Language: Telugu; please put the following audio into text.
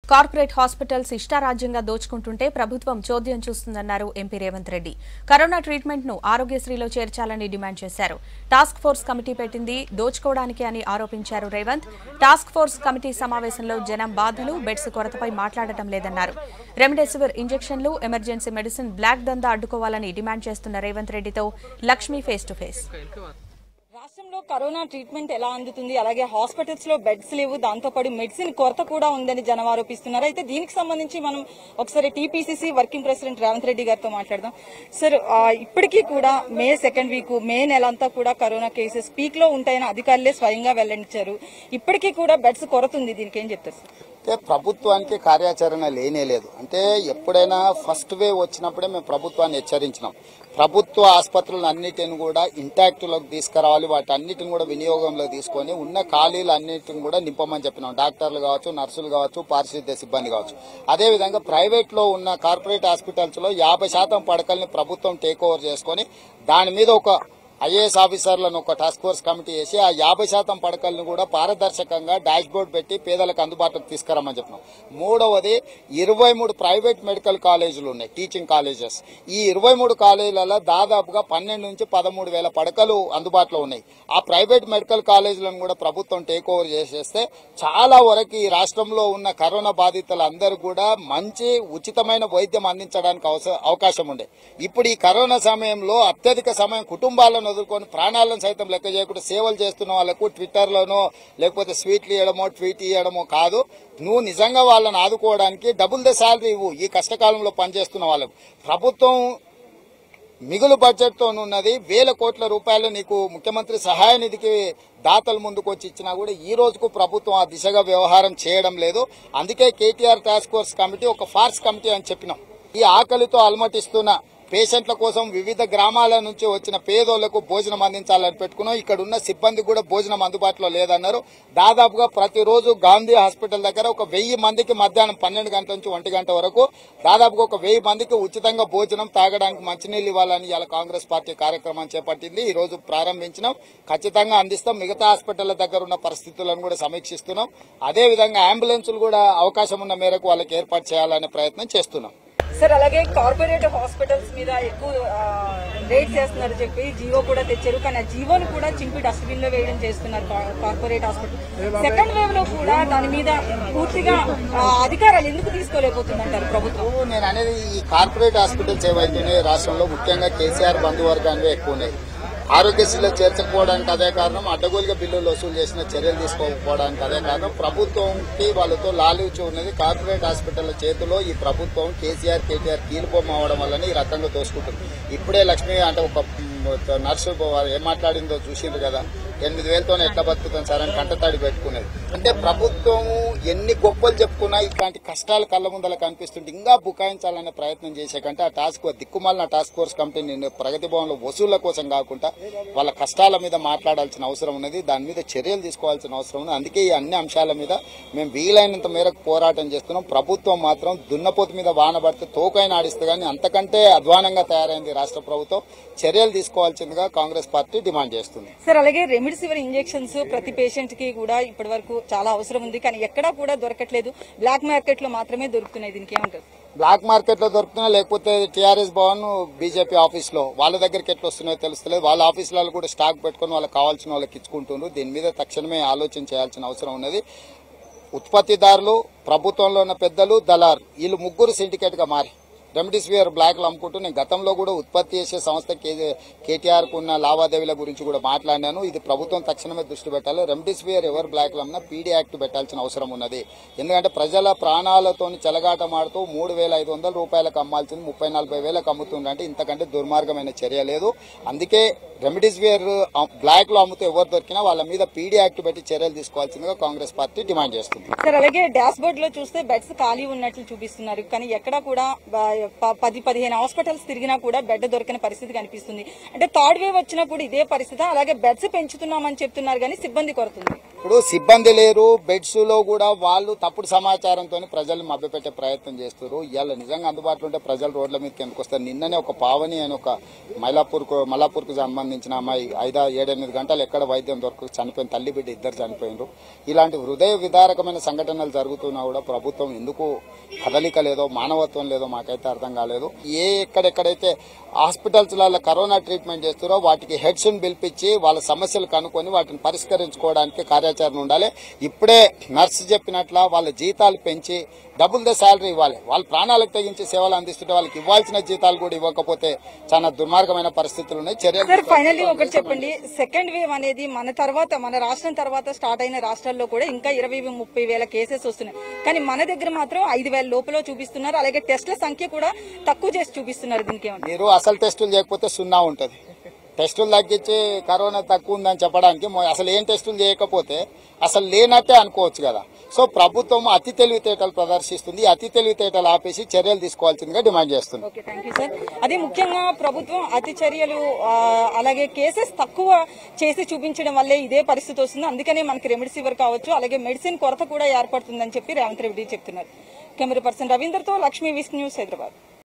కార్పొరేట్ హాస్పిటల్స్ ఇష్టారాజ్యంగా దోచుకుంటుంటే ప్రభుత్వం చోద్యం చూస్తుందన్నారు MP Revanth Reddy corona treatment ను ఆరోగ్యశ్రీలో చేర్చాలని డిమాండ్ చేశారు టాస్క్ ఫోర్స్ కమిటీ పెట్టింది దోచుకోవడానికి అని ఆరోపించారు రేవంత్ టాస్క్ ఫోర్స్ కమిటీ సమావేశంలో జనం బాధలు బెడ్స్ కొరతపై మాట్లాడటం లేదన్నారు రెమ్డెసివిర్ ఇంజెక్షన్లు ఎమర్జెన్సీ మెడిసిన్ బ్లాక్ దందా అడ్డుకోవాలని డిమాండ్ చేస్తున్న రేవంత్ రెడ్డితో లక్ష్మి ఫేస్ టు ఫేస్ రాష్ట్రంలో కరోనా ట్రీట్మెంట్ ఎలా అందుతుంది అలాగే హాస్పిటల్స్ లో బెడ్స్ లేవు దాంతో పాటు మెడిసిన్ కొరత కూడా ఉందని జనం ఆరోపిస్తున్నారు అయితే దీనికి సంబంధించి మనం ఒకసారి TPCC working president Revanth Reddy గారితో మాట్లాడదాం సార్ ఆ, ఇప్పటికీ కూడా మే సెకండ్ వీక్ మే నెల అంతా కూడా కరోనా కేసెస్ పీక్ లో ఉంటాయని అధికారులే స్వయంగా వెల్లడించారు ఇప్పటికీ కూడా బెడ్స్ కొరత ఉంది దీనికి ఏం చెప్తారు సార్ అంటే ప్రభుత్వానికి కార్యాచరణ లేనే లేదు అంటే ఎప్పుడైనా ఫస్ట్ వేవ్ వచ్చినప్పుడే మేము ప్రభుత్వాన్ని హెచ్చరించినాం ప్రభుత్వ ఆసుపత్రులను అన్నిటిని కూడా ఇంటాక్ట్ లోకి తీసుకురావాలి వాటి అన్నిటిని కూడా వినియోగంలో తీసుకొని ఉన్న ఖాళీలు అన్నిటిని కూడా నింపమని చెప్పినాం డాక్టర్లు కావచ్చు నర్సులు కావచ్చు పారిశుద్ధ్య సిబ్బంది కావచ్చు అదేవిధంగా ప్రైవేట్ లో ఉన్న కార్పొరేట్ హాస్పిటల్స్ లో యాభై శాతం పడకల్ని ప్రభుత్వం టేక్ ఓవర్ చేసుకొని దాని మీద ఒక ఐఏఎస్ ఆఫీసర్లను ఒక టాస్క్ ఫోర్స్ కమిటీ చేసి ఆ యాభై శాతం పడకలను కూడా పారదర్శకంగా డాష్ బోర్డ్ పెట్టి పేదలకు అందుబాటులోకి తీసుకురమ్మని చెప్పినాం మూడవది ఇరవై మూడు ప్రైవేట్ మెడికల్ కాలేజీలు ఉన్నాయి టీచింగ్ కాలేజెస్ ఈ ఇరవై మూడు కాలేజీలలో దాదాపుగా పన్నెండు నుంచి పదమూడు వేల పడకలు అందుబాటులో ఉన్నాయి ఆ ప్రైవేట్ మెడికల్ కాలేజీలను కూడా ప్రభుత్వం టేక్ ఓవర్ చేసేస్తే చాలా వరకు ఈ రాష్ట్రంలో ఉన్న కరోనా బాధితులందరూ కూడా మంచి ఉచితమైన వైద్యం అందించడానికి అవస- అవకాశం ఉండే ఇప్పుడు ఈ కరోనా సమయంలో అత్యధిక సమయం కుటుంబాలను వదులుకొని ప్రాణాలను సైతం లెక్క చేయకుండా సేవలు చేస్తున్న వాళ్ళకు ట్విట్టర్లోనో లేకపోతే స్వీట్లు ఇవ్వడమో ట్వీట్ ఇవ్వడమో కాదు నువ్వు నిజంగా వాళ్ళని ఆదుకోవడానికి డబుల్ ద శాలరీ ఇవ్వు ఈ కష్టకాలంలో పనిచేస్తున్న వాళ్ళకు ప్రభుత్వం మిగులు బడ్జెట్ తో ఉన్నది వేల కోట్ల రూపాయలు నీకు ముఖ్యమంత్రి సహాయ నిధికి దాతలు ముందుకు వచ్చి ఇచ్చినా కూడా ఈ రోజుకు ప్రభుత్వం ఆ దిశగా వ్యవహారం చేయడం లేదు అందుకే కేటీఆర్ టాస్క్ ఫోర్స్ కమిటీ ఒక ఫార్స్ కమిటీ అని చెప్పినాం ఈ ఆకలితో అలమటిస్తున్న పేషెంట్ల కోసం వివిధ గ్రామాల నుంచి వచ్చిన పేదోళ్లకు భోజనం అందించాలని పెట్టుకున్నాం ఇక్కడ ఉన్న సిబ్బంది కూడా భోజనం అందుబాటులో లేదన్నారు దాదాపుగా ప్రతిరోజు గాంధీ హాస్పిటల్ దగ్గర ఒక వెయ్యి మందికి మధ్యాహ్నం పన్నెండు గంటల నుంచి ఒంటి గంట వరకు దాదాపుగా ఒక వెయ్యి మందికి ఉచితంగా భోజనం తాగడానికి మంచినీళ్ళు ఇవ్వాలని ఇలా కాంగ్రెస్ పార్టీ కార్యక్రమం చేపట్టింది ఈ రోజు ప్రారంభించినాం ఖచ్చితంగా అందిస్తాం మిగతా హాస్పిటల్ దగ్గర ఉన్న పరిస్థితులను కూడా సమీక్షిస్తున్నాం అదే విధంగా అంబులెన్సులు కూడా అవకాశం ఉన్న మేరకు వాళ్ళకి ఏర్పాటు చేయాలనే ప్రయత్నం చేస్తున్నాం సార్ అలాగే కార్పొరేట్ హాస్పిటల్స్ మీద ఎక్కువ రేట్ చేస్తున్నారు చెప్పి జీవో కూడా తెచ్చారు కానీ ఆ జీవోను కూడా చింపి డస్ట్బిన్ లో వేయడం చేస్తున్నారు కా- కార్పొరేట్ హాస్పిటల్ సెకండ్ వేవ్ లో కూడా దాని మీద పూర్తిగా ఆ, అధికారాలు ఎందుకు తీసుకోలేకపోతుందంటారు ప్రభుత్వం ఇప్పుడు నేను అనేది ఈ కార్పొరేట్ హాస్పిటల్స్ ఏవైతున్నాయి రాష్ట్రంలో ముఖ్యంగా కేసీఆర్ బంధువర్గానివే ఎక్కువ ఉన్నాయి ఆరోగ్యశ్రీలో చేర్చకపోవడానికి అదే కారణం అడ్డగోలుగా బిల్లులు వసూలు చేసిన చర్యలు తీసుకోకపోవడానికి అదే కారణం ప్రభుత్వంకి వాళ్ళతో లాలూచి ఉన్నది కార్పొరేట్ హాస్పిటల్ చేతిలో ఈ ప్రభుత్వం కేసీఆర్ కేటీఆర్ కీలుబొమ్మ అవడం వల్లనే ఈ రకంగా దోసుకుంటుంది ఇప్పుడే లక్ష్మి అంటే ఒక మ్, నర్సు ఏం మాట్లాడిందో చూసిండ్రు కదా ఎనిమిది వేలతోనే ఎట్లా బతుకుతాం సార్ అని కంటతాడి పెట్టుకునేది అంటే ప్రభుత్వము ఎన్ని గొప్పలు చెప్పుకున్నా ఇట్లాంటి కష్టాలు కళ్ళ ముందల కనిపిస్తుంటే ఇంకా బుకాయించాలనే ప్రయత్నం చేసే కంటే ఆ టాస్క్ దిక్కుమాలిన టాస్క్ ఫోర్స్ కమిటీ నిన్న ప్రగతి భవన్లో వసూళ్ల కోసం కాకుండా వాళ్ళ కష్టాల మీద మాట్లాడాల్సిన అవసరం ఉన్నది దాని మీద చర్యలు తీసుకోవాల్సిన అవసరం ఉంది అందుకే ఈ అన్ని అంశాల మీద మేము వీలైనంత మేరకు పోరాటం చేస్తున్నాం ప్రభుత్వం మాత్రం దున్నపోతు మీద వాన పడితే తోకైన ఆడిస్తే కానీ అంతకంటే అధ్వానంగా తయారైంది రాష్ట్ర ప్రభుత్వం చర్యలు తీసుకోవాల్సిందిగా కాంగ్రెస్ పార్టీ డిమాండ్ చేస్తుంది సార్ అలాగే రెమిడిసివిర్ ఇంజెక్షన్స్ ప్రతి పేషెంట్ కి కూడా ఇప్పటి వరకు చాలా అవసరం ఉంది కానీ ఎక్కడా కూడా దొరకట్లేదు బ్లాక్ మార్కెట్ లో మాత్రమే దొరుకుతున్నాయి దీనికి ఏమంటారు బ్లాక్ మార్కెట్ లో దొరుకుతున్నా లేకపోతే టీఆర్ఎస్ భవన్ బీజేపీ ఆఫీస్ లో వాళ్ళ దగ్గరికి ఎట్లా వస్తున్నాయో తెలుస్తలేదు వాళ్ళ ఆఫీసులలో కూడా స్టాక్ పెట్టుకొని వాళ్ళకి కావాల్సిన వాళ్ళకి ఇచ్చుకుంటున్నారు దీని మీద తక్షణమే ఆలోచన చేయాల్సిన అవసరం ఉన్నది ఉత్పత్తిదారులు ప్రభుత్వంలో ఉన్న పెద్దలు దళారు వీళ్ళు ముగ్గురు సిండికేట్ గా మారి రెమ్డెసివిర్ బ్లాక్ అమ్ముకుంటూ నేను గతంలో కూడా ఉత్పత్తి చేసే సంస్థ కేటీఆర్ కు ఉన్న లావాదేవీల గురించి కూడా మాట్లాడినాను ఇది ప్రభుత్వం తక్షణమే దృష్టి పెట్టాలి రెమ్డెసివిర్ ఎవరు బ్లాక్ అమ్మినా పీడీ యాక్ట్ పెట్టాల్సిన అవసరం ఉన్నది ఎందుకంటే ప్రజల ప్రాణాలతో చెలగాటమాడుతూ మూడు వేల ఐదు వందల రూపాయలకు అమ్మాల్సింది ముప్పై నలభై వేలకు అమ్ముతుందంటే ఇంతకంటే దుర్మార్గమైన చర్య లేదు అందుకే రెమ్డెసివిర్ బ్లాక్ లో అమ్ముతూ ఎవరు దొరికినా వాళ్ళ మీద పీడీ యాక్ట్ పెట్టి చర్యలు తీసుకోవాల్సిందిగా కాంగ్రెస్ పార్టీ డిమాండ్ చేస్తుంది సార్ అలాగే డాష్ బోర్డ్ లో చూస్తే బెడ్స్ ఖాళీ ఉన్నట్లు చూపిస్తున్నారు కానీ ఎక్కడా కూడా బ- ప- పది పదిహేను హాస్పిటల్స్ తిరిగినా కూడా బెడ్ దొరికిన పరిస్థితి కనిపిస్తుంది అంటే థర్డ్ వేవ్ వచ్చినప్పుడు ఇదే పరిస్థితి అలాగే బెడ్స్ పెంచుతున్నామని చెప్తున్నారు కానీ సిబ్బంది కొరతుంది ఇప్పుడు సిబ్బంది లేరు బెడ్స్ లో కూడా వాళ్ళు తప్పుడు సమాచారంతో ప్రజల్ని మభ్యపెట్టే ప్రయత్నం చేస్తారు ఇవాళ నిజంగా అందుబాటులో ఉంటే ప్రజలు రోడ్ల మీదకి ఎందుకు వస్తారు నిన్ననే ఒక పావని అని ఒక మైలాపూర్ మల్లాపూర్ కు సంబంధించి సంబంధించిన అమ్మాయి ఐదా ఏడెనిమిది గంటలు ఎక్కడ వైద్యం దొరక చనిపోయిన తల్లి బిడ్డ ఇద్దరు చనిపోయినారు ఇలాంటి హృదయ విదారకమైన సంఘటనలు జరుగుతున్నా కూడా ప్రభుత్వం ఎందుకు కదలిక లేదో మానవత్వం లేదో మాకైతే అర్థం కాలేదు ఏ ఎక్కడెక్కడైతే హాస్పిటల్స్ లలో కరోనా ట్రీట్మెంట్ చేస్తారో వాటికి హెడ్స్ పిలిపించి వాళ్ళ సమస్యలు కనుక్కొని వాటిని పరిష్కరించుకోవడానికి కార్యాచరణ ఉండాలి ఇప్పుడే నర్సు చెప్పినట్ల వాళ్ళ జీతాలు పెంచి డబుల్ ద శాలరీ ఇవ్వాలి వాళ్ళ ప్రాణాలకు తెగించి సేవలు అందిస్తుంటే వాళ్ళకి ఇవ్వాల్సిన జీతాలు కూడా ఇవ్వకపోతే చాలా దుర్మార్గమైన పరిస్థితులు ఉన్నాయి చర్యలు సార్ ఫైనల్లీ ఒకటి చెప్పండి సెకండ్ వేవ్ అనేది మన తర్వాత మన రాష్ట్రం తర్వాత స్టార్ట్ అయిన రాష్ట్రాల్లో కూడా ఇంకా ఇరవై ముప్పై వేల కేసెస్ వస్తున్నాయి కానీ మన దగ్గర మాత్రం ఐదు వేల లోపల చూపిస్తున్నారు అలాగే టెస్ట్ల సంఖ్య కూడా తక్కువ చేసి చూపిస్తున్నారు దీనికి ఏమంటారు? మీరు అసలు టెస్టులు చేయకపోతే సున్నా ఉంటుంది టెస్టులు తగ్గించి కరోనా తక్కువ ఉందని చెప్పడానికి మొ- అసలు ఏం టెస్టులు చేయకపోతే అసలు లేనట్టే అనుకోవచ్చు కదా సో ప్రభుత్వం అతి తెలివితేటలు ప్రదర్శిస్తుంది ఈ అతి తెలివితేటలు ఆపేసి చర్యలు తీసుకోవాల్సిందిగా డిమాండ్ చేస్తుంది ఓకే థ్యాంక్ యూ సార్ అదే ముఖ్యంగా ప్రభుత్వం అతి చర్యలు ఆ, అలాగే కేసెస్ తక్కువ చేసి చూపించడం వల్లే ఇదే పరిస్థితి వస్తుంది అందుకనే మనకి రెమిడిసివర్ కావచ్చు అలాగే మెడిసిన్ కొరత కూడా ఏర్పడుతుందని చెప్పి రేవంత్ రెడ్డి చెప్తున్నారు కెమెరా పర్సన్ రవీందర్తో లక్ష్మీ విస్ న్యూస్ హైదరాబాద్